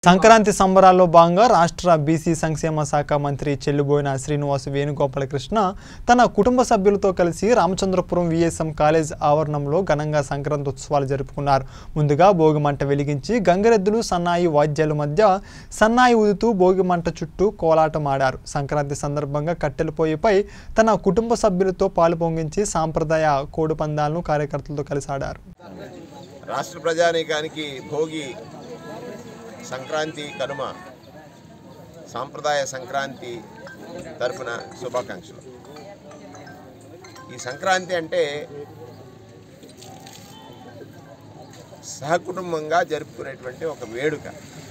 సంక్రాంతి సంబరాల్లో భాగంగా రాష్ట్ర బీసీ సంక్షేమ శాఖ మంత్రి చెల్లుబోయిన శ్రీనివాస్ వేణుగోపాలకృష్ణ తన కుటుంబ సభ్యులతో కలిసి రామచంద్రపురం విఎస్ఎం కాలేజ్ ఆవరణంలో ఘనంగా సంక్రాంతి ఉత్సవాలు జరుపుకున్నారు ముందుగా భోగి మంట వెలిగించి గంగరెద్దులు సన్నాయి వాద్యాల మధ్య సన్నాయి ఊదుతూ భోగి మంట చుట్టూ కోలాటం ఆడారు సంక్రాంతి సందర్భంగా కట్టెల పొయ్యిపై తన కుటుంబ సభ్యులతో పాలు పొంగించి సాంప్రదాయ కోడి పందాలను కార్యకర్తలతో కలిసి ఆడారు రాష్ట్ర ప్రజానీకానికి భోగి సంక్రాంతి కనుమ సాంప్రదాయ సంక్రాంతి తరపున శుభాకాంక్షలు ఈ సంక్రాంతి అంటే సహకుటుంబంగా జరుపుకునేటువంటి ఒక వేడుక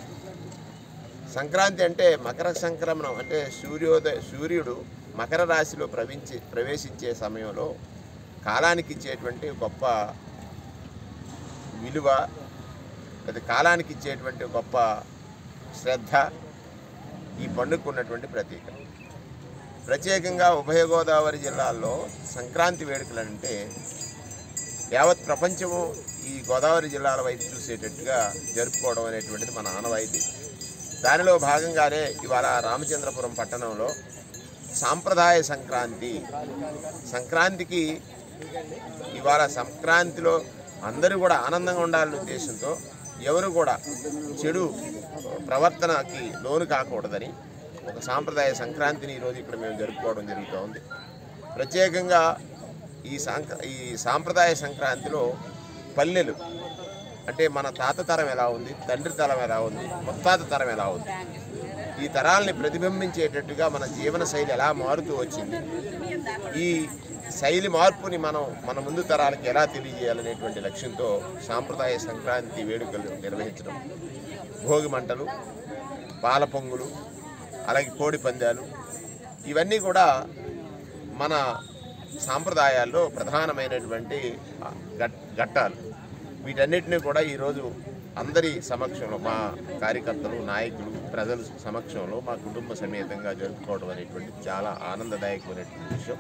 సంక్రాంతి అంటే మకర సంక్రమణం అంటే సూర్యోదయ సూర్యుడు మకర రాశిలో ప్రవించి ప్రవేశించే సమయంలో కాలానికి ఇచ్చేటువంటి గొప్ప విలువ అది కాలానికి ఇచ్చేటువంటి గొప్ప శ్రద్ధ ఈ పండుగకు ఉన్నటువంటి ప్రతీక ప్రత్యేకంగా ఉభయ గోదావరి జిల్లాల్లో సంక్రాంతి వేడుకలు అంటే యావత్ ప్రపంచము ఈ గోదావరి జిల్లాల వైపు చూసేటట్టుగా జరుపుకోవడం అనేటువంటిది మన ఆనవాయితీ దానిలో భాగంగానే ఇవాళ రామచంద్రపురం పట్టణంలో సాంప్రదాయ సంక్రాంతి సంక్రాంతికి ఇవాళ సంక్రాంతిలో అందరూ కూడా ఆనందంగా ఉండాలనే ఉద్దేశంతో ఎవరు కూడా చెడు ప్రవర్తనకి లోను కాకూడదని ఒక సాంప్రదాయ సంక్రాంతిని ఈరోజు ఇక్కడ మేము జరుపుకోవడం జరుగుతూ ఉంది ప్రత్యేకంగా ఈ సంక్ర ఈ సాంప్రదాయ సంక్రాంతిలో పల్లెలు అంటే మన తాత తరం ఎలా ఉంది తండ్రి తరం ఎలా ఉంది ముత్తాత తరం ఎలా ఉంది ఈ తరాల్ని ప్రతిబింబించేటట్టుగా మన జీవన శైలి ఎలా మారుతూ వచ్చింది ఈ శైలి మార్పుని మనం మన ముందు తరాలకు ఎలా తెలియజేయాలనేటువంటి లక్ష్యంతో సాంప్రదాయ సంక్రాంతి వేడుకలు నిర్వహించడం భోగి మంటలు పాల పొంగులు అలాగే కోడి పందాలు ఇవన్నీ కూడా మన సాంప్రదాయాల్లో ప్రధానమైనటువంటి ఆ, ఘట్- ఘట్టాలు వీటన్నిటిని కూడా ఈరోజు అందరి సమక్షంలో మా కార్యకర్తలు నాయకులు ప్రజల సమక్షంలో మా కుటుంబ సమేతంగా జరుపుకోవడం అనేటువంటి చాలా ఆనందదాయకమైనటువంటి విషయం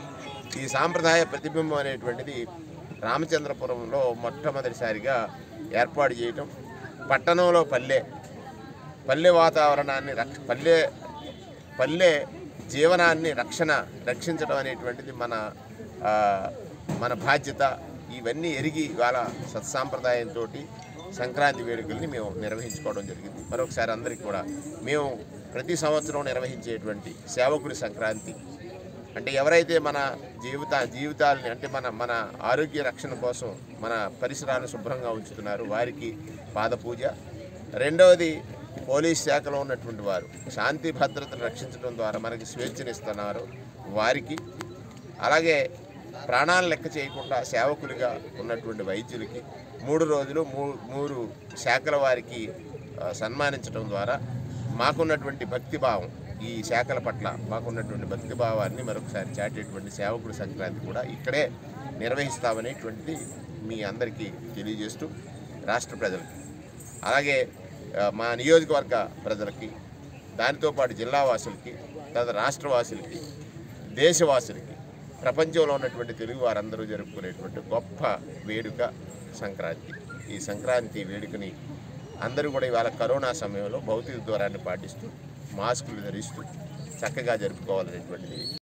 ఈ సాంప్రదాయ ప్రతిబింబం అనేటువంటిది రామచంద్రపురంలో మొట్టమొదటిసారిగా ఏర్పాటు చేయటం పట్టణంలో పల్లె పల్లె వాతావరణాన్ని రక్ష పల్లె పల్లె జీవనాన్ని రక్షణ రక్షించడం అనేటువంటిది మన ఆ, మన బాధ్యత ఇవన్నీ ఎరిగి ఇవాళ సత్సాంప్రదాయంతో సంక్రాంతి వేడుకల్ని మేము నిర్వహించుకోవడం జరిగింది మరొకసారి అందరికీ కూడా మేము ప్రతి సంవత్సరం నిర్వహించేటువంటి సేవకుడి సంక్రాంతి అంటే ఎవరైతే మన జీవిత జీవితాలని అంటే మన మన ఆరోగ్య రక్షణ కోసం మన పరిసరాలు శుభ్రంగా ఉంచుతున్నారు వారికి పాద పూజ రెండవది పోలీస్ శాఖలో ఉన్నటువంటి వారు శాంతి భద్రతను రక్షించడం ద్వారా మనకి స్వేచ్ఛనిస్తున్నారు వారికి అలాగే ప్రాణాలు లెక్క చేయకుండా సేవకులుగా ఉన్నటువంటి వైద్యులకి మూడు రోజులు మూ మూడు శాఖల వారికి ఆ, సన్మానించడం ద్వారా మాకున్నటువంటి భక్తిభావం ఈ శాఖల పట్ల మాకున్నటువంటి భక్తిభావాన్ని మరొకసారి చాటేటువంటి సేవకుడు సంక్రాంతి కూడా ఇక్కడే నిర్వహిస్తామనేటువంటిది మీ అందరికీ తెలియజేస్తూ రాష్ట్ర ప్రజలకి అలాగే ఆ, మా నియోజకవర్గ ప్రజలకి దానితో పాటు జిల్లా వాసులకి తర్వాత రాష్ట్ర వాసులకి దేశవాసులకి ప్రపంచంలో ఉన్నటువంటి తెలుగు వారందరూ జరుపుకునేటువంటి గొప్ప వేడుక సంక్రాంతి ఈ సంక్రాంతి వేడుకని అందరూ కూడా ఇవాళ కరోనా సమయంలో భౌతిక దూరాన్ని పాటిస్తూ మాస్కులు ధరిస్తూ చక్కగా జరుపుకోవాలనేటువంటిది